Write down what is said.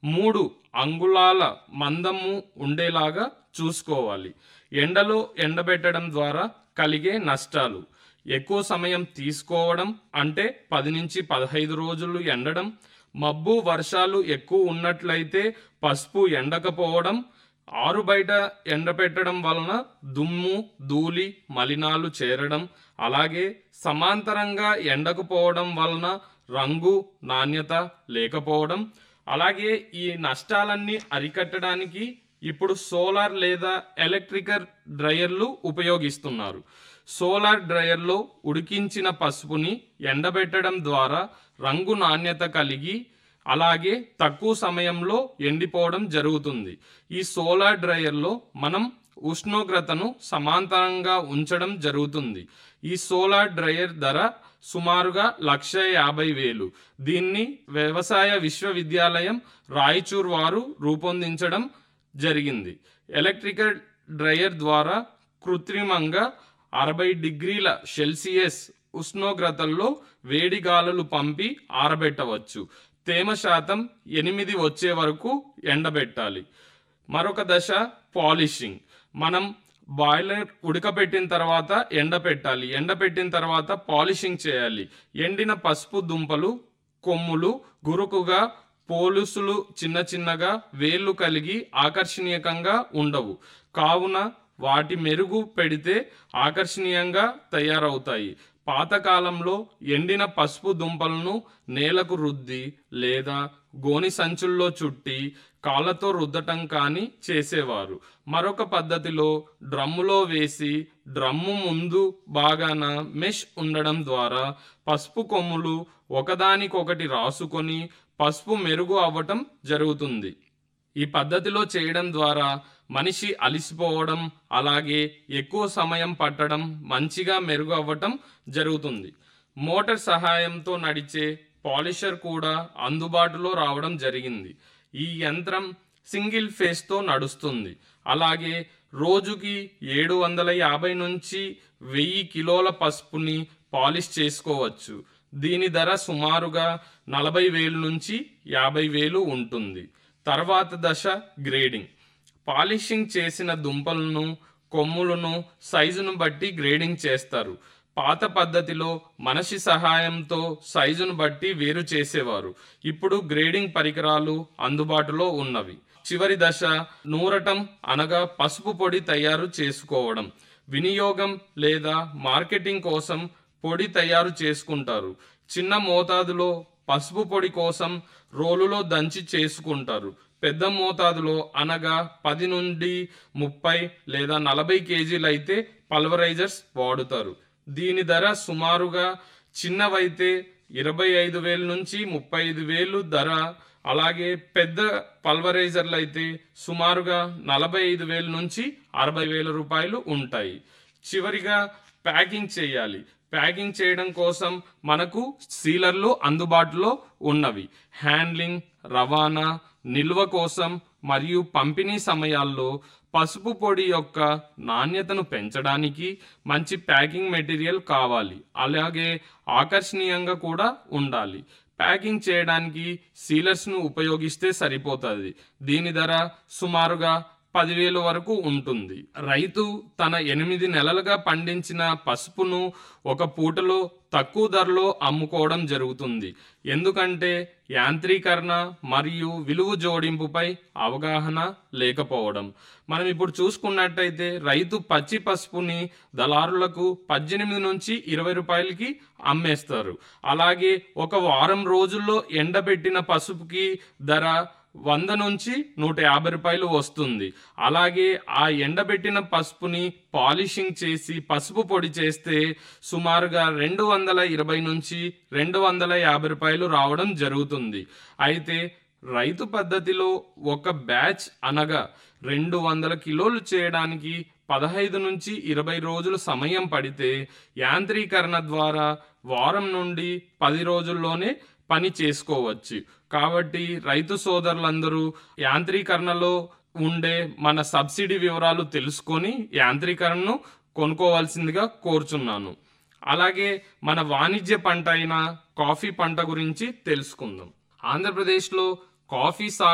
మూడు అంగుళాల మందము ఉండేలాగా చూసుకోవాలి ఎండలో ఎండబెట్టడం ద్వారా కలిగే నష్టాలు ఎక్కువ సమయం తీసుకోవడం అంటే పది నుంచి పదహైదు రోజులు ఎండడం మబ్బు వర్షాలు ఎక్కువ ఉన్నట్లయితే పసుపు ఎండకపోవడం ఆరు బయట ఎండపెట్టడం వలన దుమ్ము ధూళి మలినాలు చేరడం అలాగే సమాంతరంగా ఎండకపోవడం వలన రంగు నాణ్యత లేకపోవడం అలాగే ఈ నష్టాలన్నీ అరికట్టడానికి ఇప్పుడు సోలార్ లేదా ఎలక్ట్రికల్ డ్రయర్లు ఉపయోగిస్తున్నారు సోలార్ డ్రయర్లో ఉడికించిన పసుపుని ఎండబెట్టడం ద్వారా రంగు నాణ్యత కలిగి అలాగే తక్కువ సమయంలో ఎండిపోవడం జరుగుతుంది ఈ సోలార్ డ్రయర్లో మనం ఉష్ణోగ్రతను సమాంతరంగా ఉంచడం జరుగుతుంది ఈ సోలార్ డ్రయర్ ధర సుమారుగా లక్ష యాభై వేలు దీన్ని వ్యవసాయ విశ్వవిద్యాలయం రాయచూర్ వారు రూపొందించడం జరిగింది ఎలక్ట్రికల్ డ్రయర్ ద్వారా కృత్రిమంగా అరవై డిగ్రీల సెల్సియస్ ఉష్ణోగ్రతల్లో వేడి గాలులు పంపి ఆరబెట్టవచ్చు తేమ శాతం ఎనిమిది వచ్చే వరకు ఎండబెట్టాలి మరొక దశ పాలిషింగ్ మనం బాయిలర్ ఉడకబెట్టిన తర్వాత ఎండపెట్టాలి ఎండపెట్టిన తర్వాత పాలిషింగ్ చేయాలి ఎండిన పసుపు దుంపలు కొమ్ములు గురుకుగా పోలుసులు చిన్న చిన్నగా వేళ్ళు కలిగి ఆకర్షణీయకంగా ఉండవు కావున వాటి మెరుగు పెడితే ఆకర్షణీయంగా తయారవుతాయి పాతకాలంలో ఎండిన పసుపు దుంపలను నేలకు రుద్ది లేదా గోని సంచుల్లో చుట్టి కాళ్ళతో రుద్దటం కానీ చేసేవారు మరొక పద్ధతిలో డ్రమ్ములో వేసి డ్రమ్ము ముందు బాగాన మెష్ ఉండడం ద్వారా పసుపు కొమ్ములు ఒకదానికొకటి రాసుకొని పసుపు మెరుగు అవ్వటం జరుగుతుంది ఈ పద్ధతిలో చేయడం ద్వారా మనిషి అలిసిపోవడం అలాగే ఎక్కువ సమయం పట్టడం మంచిగా మెరుగు అవ్వటం జరుగుతుంది మోటార్ సహాయంతో నడిచే పాలిషర్ కూడా అందుబాటులో రావడం జరిగింది ఈ యంత్రం సింగిల్ ఫేస్తో నడుస్తుంది అలాగే రోజుకి ఏడు వందల యాభై నుంచి వెయ్యి కిలోల పసుపుని పాలిష్ చేసుకోవచ్చు దీని ధర సుమారుగా నలభై వేలు నుంచి యాభై వేలు ఉంటుంది తర్వాత దశ గ్రేడింగ్ పాలిషింగ్ చేసిన దుంపలను కొమ్ములను సైజును బట్టి గ్రేడింగ్ చేస్తారు పాత పద్ధతిలో మనిషి సహాయంతో సైజును బట్టి వేరు చేసేవారు ఇప్పుడు గ్రేడింగ్ పరికరాలు అందుబాటులో ఉన్నవి చివరి దశ నూరటం అనగా పసుపు పొడి తయారు చేసుకోవడం వినియోగం లేదా మార్కెటింగ్ కోసం పొడి తయారు చేసుకుంటారు చిన్న మోతాదులో పసుపు పొడి కోసం రోలులో దంచి చేసుకుంటారు పెద్ద మోతాదులో అనగా పది నుండి ముప్పై లేదా నలభై కేజీలు అయితే పల్వరైజర్స్ వాడుతారు దీని ధర సుమారుగా చిన్నవైతే ఇరవై ఐదు వేల నుంచి ముప్పై ఐదు వేలు ధర అలాగే పెద్ద పల్వరైజర్లు అయితే సుమారుగా నలభై ఐదు వేల నుంచి అరవై వేల రూపాయలు ఉంటాయి చివరిగా ప్యాకింగ్ చేయాలి ప్యాకింగ్ చేయడం కోసం మనకు సీలర్లు అందుబాటులో ఉన్నవి హ్యాండ్లింగ్ రవాణా నిల్వ కోసం మరియు పంపిణీ సమయాల్లో పసుపు పొడి యొక్క నాణ్యతను పెంచడానికి మంచి ప్యాకింగ్ మెటీరియల్ కావాలి అలాగే ఆకర్షణీయంగా కూడా ఉండాలి ప్యాకింగ్ చేయడానికి సీలర్స్ను ఉపయోగిస్తే సరిపోతుంది దీని ధర సుమారుగా పదివేలు వరకు ఉంటుంది రైతు తన ఎనిమిది నెలలుగా పండించిన పసుపును ఒక పూటలో తక్కువ ధరలో అమ్ముకోవడం జరుగుతుంది ఎందుకంటే యాంత్రీకరణ మరియు విలువ జోడింపుపై అవగాహన లేకపోవడం మనం ఇప్పుడు చూసుకున్నట్టయితే రైతు పచ్చి పసుపుని దళారులకు పద్దెనిమిది నుంచి ఇరవై రూపాయలకి అమ్మేస్తారు అలాగే ఒక వారం రోజుల్లో ఎండబెట్టిన పసుపుకి ధర వంద నుంచి నూట యాభై రూపాయలు వస్తుంది అలాగే ఆ ఎండబెట్టిన పసుపుని పాలిషింగ్ చేసి పసుపు పొడి చేస్తే సుమారుగా రెండు వందల ఇరవై నుంచి రెండు వందల యాభై రూపాయలు రావడం జరుగుతుంది అయితే రైతు పద్ధతిలో ఒక బ్యాచ్ అనగా రెండు వందల కిలోలు చేయడానికి పదహైదు నుంచి ఇరవై రోజులు సమయం పడితే యాంత్రీకరణ ద్వారా వారం నుండి పది రోజుల్లోనే పని చేసుకోవచ్చు కాబట్టి రైతు సోదరులందరూ యాంత్రీకరణలో ఉండే మన సబ్సిడీ వివరాలు తెలుసుకొని యాంత్రీకరణను కొనుక్కోవాల్సిందిగా కోరుచున్నాను అలాగే మన వాణిజ్య పంట అయిన కాఫీ పంట గురించి తెలుసుకుందాం ఆంధ్రప్రదేశ్లో కాఫీ సాగు